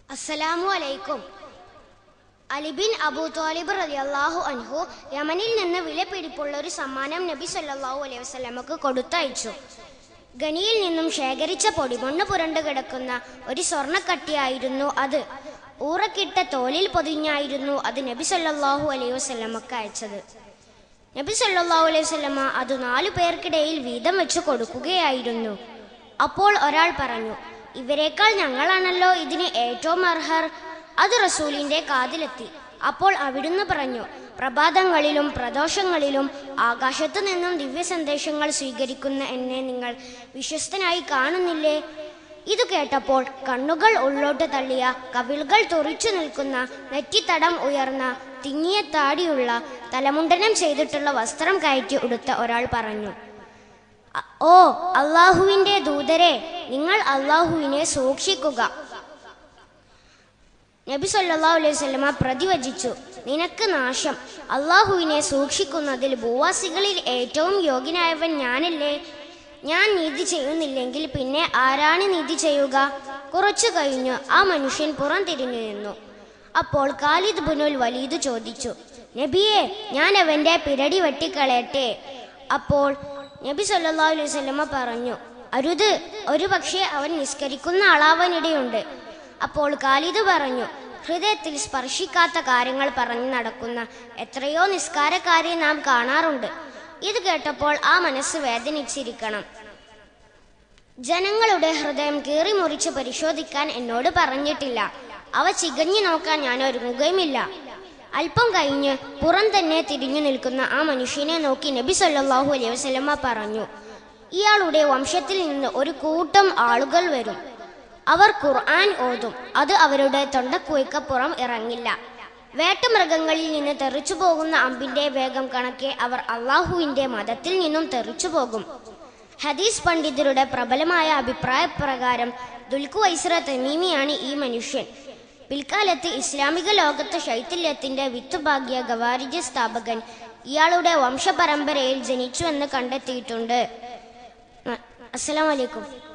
അസ്സലാമു അലൈക്കും അലിബിൻ അബൂ തോലിബ് റളിയല്ലാഹു അൻഹു യമനിൽ നിന്ന് വിലപിടിപ്പുള്ള ഒരു സമ്മാനം നബി സല്ലല്ലാഹു അലൈഹി വസല്ലമക്ക് കൊടുത്തയച്ചു ഗനിയിൽ നിന്നും ശേഖരിച്ച പൊടിമണ്ണ് പുരണ്ടു കിടക്കുന്ന ഒരു സ്വർണ്ണക്കട്ടിയായിരുന്നു അത് ഊറക്കിട്ട തോലിൽ പൊതിഞ്ഞായിരുന്നു അത് നബി സല്ലല്ലാഹു അലൈഹി വസല്ലമക്ക് അയച്ചത് നബി സല്ലല്ലാഹു അലൈഹി വസല്ലമ അത് നാലു പേർക്കിടയിൽ വീതം വെച്ച് കൊടുക്കുകയായിരുന്നു അപ്പോൾ ഒരാൾ പറഞ്ഞു ഇവരെക്കാൾ ഞങ്ങളാണല്ലോ ഇതിന് ഏറ്റവും അർഹർ അത് റസൂലിന്റെ കാതിലെത്തി അപ്പോൾ അവിടുന്ന് പറഞ്ഞു പ്രഭാതങ്ങളിലും പ്രദോഷങ്ങളിലും ആകാശത്തു നിന്നും ദിവ്യ സന്ദേശങ്ങൾ സ്വീകരിക്കുന്ന എന്നെ നിങ്ങൾ വിശ്വസ്തനായി കാണുന്നില്ലേ ഇത് കേട്ടപ്പോൾ കണ്ണുകൾ ഉള്ളോട്ട് തള്ളിയ കവിളുകൾ തുറിച്ചു നിൽക്കുന്ന നെറ്റിത്തടം ഉയർന്ന തിങ്ങിയ താടിയുള്ള തലമുണ്ടനം ചെയ്തിട്ടുള്ള വസ്ത്രം കയറ്റി ഉടുത്ത ഒരാൾ പറഞ്ഞു "അ- ഓ അള്ളാഹുവിന്റെ ദൂതരെ നിങ്ങൾ അള്ളാഹുവിനെ സൂക്ഷിക്കുക നബി സല്ലല്ലാഹു അലൈഹി വസല്ലമ പ്രതിവചിച്ചു നിനക്ക് നാശം അള്ളാഹുവിനെ സൂക്ഷിക്കുന്നതിൽ ഭൂവാസികളിൽ ഏറ്റവും യോഗ്യനായവൻ ഞാനല്ലേ ഞാൻ നീതി ചെയ്യുന്നില്ലെങ്കിൽ പിന്നെ ആരാണ് നീതി ചെയ്യുക കുറച്ചു കഴിഞ്ഞു ആ മനുഷ്യൻ പുറം തിരിഞ്ഞു നിന്നു അപ്പോൾ ഖാലിദ് ബുനുൽ വലീദ് ചോദിച്ചു നബിയെ ഞാൻ അവന്റെ പിരടി വെട്ടിക്കളയട്ടെ അപ്പോൾ നബി സല്ലല്ലാഹു അലൈഹി വസല്ലമ പറഞ്ഞു അരുത് ഒരു പക്ഷേ അവൻ നിസ്കരിക്കുന്ന ആളാവാനിടയുണ്ട് അപ്പോൾ ഖാലിദ് പറഞ്ഞു ഹൃദയത്തിൽ സ്പർശിക്കാത്ത കാര്യങ്ങൾ പറഞ്ഞു നടക്കുന്ന എത്രയോ നിസ്കാരക്കാരെ നാം കാണാറുണ്ട് ഇത് കേട്ടപ്പോൾ ആ മനസ്സ് വേദനിച്ചിരിക്കണം ജനങ്ങളുടെ ഹൃദയം കീറി മുറിച്ച് പരിശോധിക്കാൻ എന്നോട് പറഞ്ഞിട്ടില്ല അവ ചികഞ്ഞു നോക്കാൻ ഞാൻ ഒരുങ്ങുകയുമില്ല അല്പം കഴിഞ്ഞ് പുറം തന്നെ തിരിഞ്ഞു നിൽക്കുന്ന ആ മനുഷ്യനെ നോക്കി നബി സല്ലല്ലാഹു അലൈഹി വസല്ലമ പറഞ്ഞു ഇയാളുടെ വംശത്തിൽ നിന്ന് ഒരു കൂട്ടം ആളുകൾ വരും അവർ ഖുർആൻ ഓതും അത് അവരുടെ തൊണ്ടക്കുയ്ക്കപ്പുറം ഇറങ്ങില്ല വേട്ടമൃഗങ്ങളിൽ നിന്ന് തെറിച്ചു പോകുന്ന അമ്പിന്റെ വേഗം കണക്കെ അവർ അള്ളാഹുവിന്റെ മതത്തിൽ നിന്നും തെറിച്ചു പോകും ഹദീസ് പണ്ഡിതരുടെ പ്രബലമായ അഭിപ്രായ പ്രകാരം ദുൽഖു ഐസ്ര തമീമിയാണ് ഈ മനുഷ്യൻ പിൽക്കാലത്ത് ഇസ്ലാമിക ലോകത്ത് ശൈഥില്യത്തിന്റെ വിത്തുഭാഗ്യ ഗവാരിജ സ്ഥാപകൻ ഇയാളുടെ വംശപരമ്പരയിൽ ജനിച്ചുവെന്ന് കണ്ടെത്തിയിട്ടുണ്ട് അസ്സലാമലൈക്കും